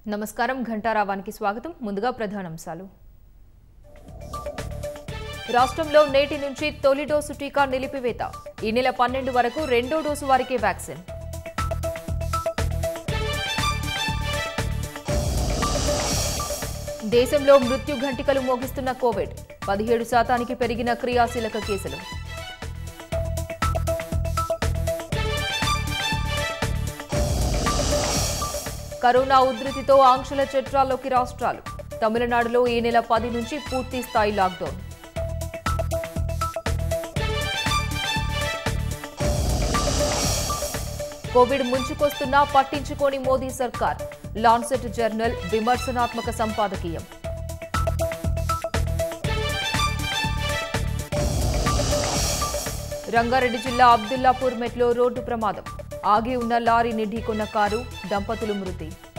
నమస్కారం ఘంటారావానికి స్వాగతం ముందుగా ప్రధానాంశాలు రాష్ట్రంలో నేటి నుంచి తొలి డోసు టీకా నిలిపివేత ఈ నెల పన్నెండు వరకు రెండో డోసు వారికే వ్యాక్సిన్ దేశంలో మృత్యు ఘంటికలు మోగిస్తున్న కోవిడ్ పదిహేడు శాతానికి పెరిగిన క్రియాశీలక కేసులు కరోనా ఉధృతితో ఆంక్షల చట్రాల్లోకి రాష్ట్రాలు తమిళనాడులో ఈ నెల పది నుంచి పూర్తి స్థాయి లాక్డౌన్ కోవిడ్ ముంచుకొస్తున్నా పట్టించుకోని మోదీ సర్కార్ లాన్సెట్ జర్నల్ విమర్శనాత్మక సంపాదకీయం రంగారెడ్డి జిల్లా అబ్దుల్లాపూర్ మెట్లో రోడ్డు ప్రమాదం ఆగి ఉన్న లారీని ఢీకొన్న కారు దంపతులు మృతి